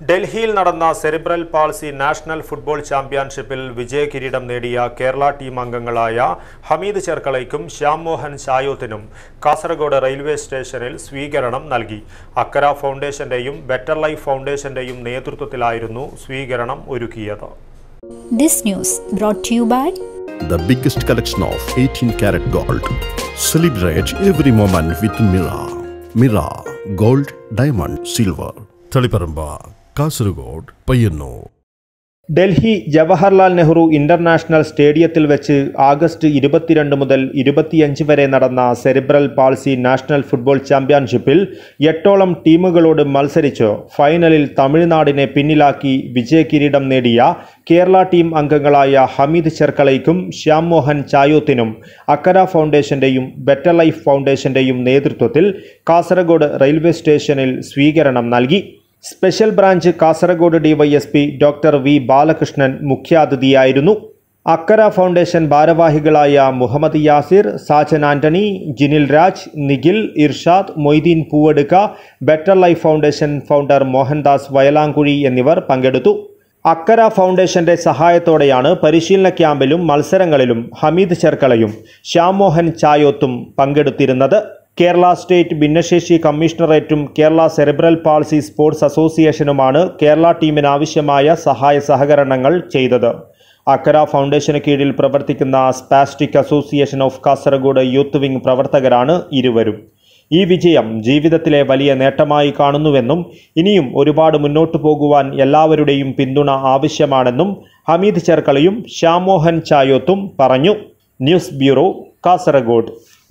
ഡൽഹിയിൽ നടന്ന cerebral palsy national football ചാമ്പ്യൻഷിപ്പിൽ വിജയകിരീടം നേടിയ കേരള ടീം അംഗങ്ങളായ ഹമീദ് ചെർക്കളയ്ക്കും ശ്യാം മോഹൻ ചായോത്തിനും കാസർഗോഡ് റെയിൽവേ സ്റ്റേഷനിൽ സ്വീകരണം നൽകി അക്കര ഫൗണ്ടേഷന്റെയും ബെറ്റർ ലൈഫ് ഫൗണ്ടേഷന്റെയും നേതൃത്വത്തിലായിരുന്നു സ്വീകരണം ഒരുക്കിയത് This news brought to you by the biggest collection of 18 karat gold. Celebrate every moment with Mira. Mira, gold, diamond, silver. Taliparamba Kasaragod Payyanur Delhi Jawaharlal Nehru international സ്റ്റേഡിയത്തിൽ വെച്ച് ആഗസ്റ്റ് ഇരുപത്തിരണ്ട് മുതൽ ഇരുപത്തിയഞ്ച് വരെ നടന്ന സെറിബ്രൽ പാൾസി നാഷണൽ ഫുട്ബോൾ ചാമ്പ്യൻഷിപ്പിൽ എട്ടോളം ടീമുകളോട് മത്സരിച്ച് ഫൈനലിൽ തമിഴ്നാടിനെ പിന്നിലാക്കി വിജയകിരീടം നേടിയ കേരള ടീം അംഗങ്ങളായ ഹമീദ് ചെർക്കളയ്ക്കും ശ്യാം മോഹൻ ചായോത്തിനും അക്കര ഫൗണ്ടേഷന്റെയും ബെറ്റർ ലൈഫ് ഫൗണ്ടേഷന്റെയും നേതൃത്വത്തിൽ കാസർഗോഡ് റെയിൽവേ സ്റ്റേഷനിൽ സ്വീകരണം നൽകി special branch Kasaragod DYSP doctor V Balakrishnan മുഖ്യാതിഥിയായിരുന്നു അക്കര ഫൗണ്ടേഷൻ ഭാരവാഹികളായ Muhammad Yasir Sajan Antony Jinil Raj Nikhil Irshad Moideen Poovedukka better life foundation founder Mohandas Vayalamkuzhi എന്നിവർ പങ്കെടുത്തു അക്കര ഫൗണ്ടേഷന്റെ സഹായത്തോടെയാണ് പരിശീലന ക്യാമ്പിലും മത്സരങ്ങളിലും ഹമീദ് ചെർക്കളയും ശ്യാം മോഹൻ ചായോത്തും പങ്കെടുത്തിരുന്നത് കേരള സ്റ്റേറ്റ് ഭിന്നശേഷി കമ്മീഷണറേറ്റും Kerala cerebral palsy sports അസോസിയേഷനുമാണ് Kerala ടീമിന് ആവശ്യമായ സഹായ സഹകരണങ്ങൾ ചെയ്തത് അക്കര ഫൗണ്ടേഷന് കീഴിൽ പ്രവർത്തിക്കുന്ന spastic association of Kasaragod youth wing പ്രവർത്തകരാണ് ഇരുവരും ഈ വിജയം ജീവിതത്തിലെ വലിയ നേട്ടമായി കാണുന്നുവെന്നും ഇനിയും ഒരുപാട് മുന്നോട്ടു പോകുവാൻ എല്ലാവരുടെയും പിന്തുണ ആവശ്യമാണെന്നും ഹമീദ് ചെർക്കളയും ശ്യാമോഹൻ ചായോത്തും പറഞ്ഞു ന്യൂസ് ബ്യൂറോ കാസർഗോഡ്